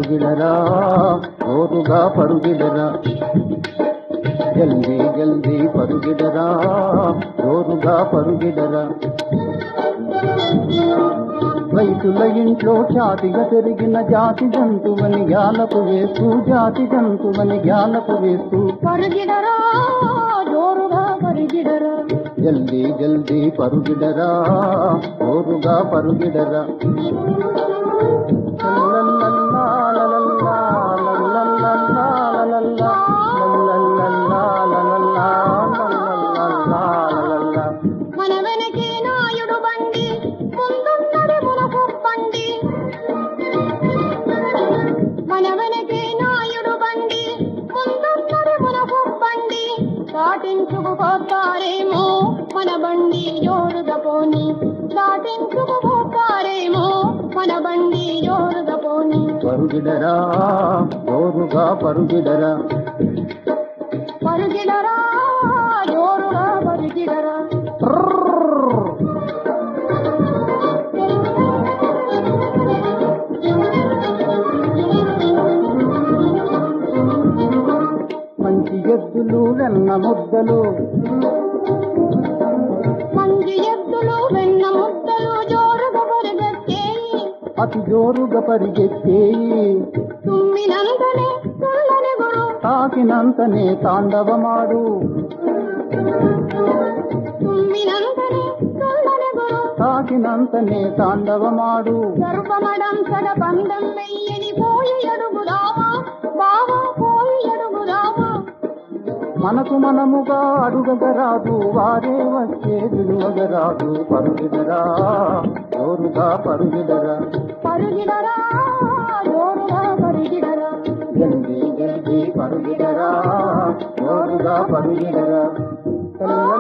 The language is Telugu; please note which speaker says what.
Speaker 1: పరుగిడరా ఓరుగా పరుగిడరా జల్దీ జల్దీ పరుగిడరా ఓరుగా పరుగిడరా రైతుల ఇంట్లో ఛాతిగా పెరిగిన జాతి జంతువని జ్ఞానపు వేస్తూ జాతి జంతువని జ్ఞానపు వేస్తూ
Speaker 2: పరుగిడరా జోరుగా పరుగిడరా
Speaker 1: జల్దీ జల్దీ పరుగిడరా ఓరుగా పరుగిడరా లల్లల్లల్లా, లల్లల్లా, లల్లల్లల్లా, లల్లల్లా, లల్లల్లల్లా, లల్లల్లా, లల్లల్లల్లా, లల్లల్లా.
Speaker 2: మన వెనకే నాయుడు బండి ముందున్నది మునకు బండి మన వెనకే నాయుడు బండి ముందున్నది మునకు బండి దాటించుకుపోతారేమో మన బండి జోరుగా పోని దాటించుకుపోతారేమో మన బండి జోరుగా పోని
Speaker 1: పరుగిడరా ఓరుగా పరుగిడరా
Speaker 2: పరుగిడరా జోరుగా పరుగిడరా
Speaker 1: మంచి ఎద్దులు వెన్న ముద్దలు
Speaker 2: మంచి ఎద్దులు వెన్న ముద్దలు జోరుగా పరిగెత్తేయి
Speaker 1: అతి జోరుగా పరిగెత్తేయి
Speaker 2: తుమ్మినంతనే తుల్లని గురు
Speaker 1: తాకినంతనే తాండవమాడు
Speaker 2: తుమ్మినంతనే తుల్లని గురు
Speaker 1: తాకినంతనే తాండవమాడు
Speaker 2: గర్భమడం సడ పందం వెయ్యని పోయి అడుగురామా బావా పోయి అడుగురామా
Speaker 1: మనకు మనముగా అడుగగరాదు వారే వచ్చే విలువగరాదు పరుగిడరా జోరుగా పరుగిడరా
Speaker 2: పరుగిడరా జోరుగా పరుగిడరా
Speaker 1: జల్దీ జల్దీ పరుగిడరా జోరుగా పరుగిడరా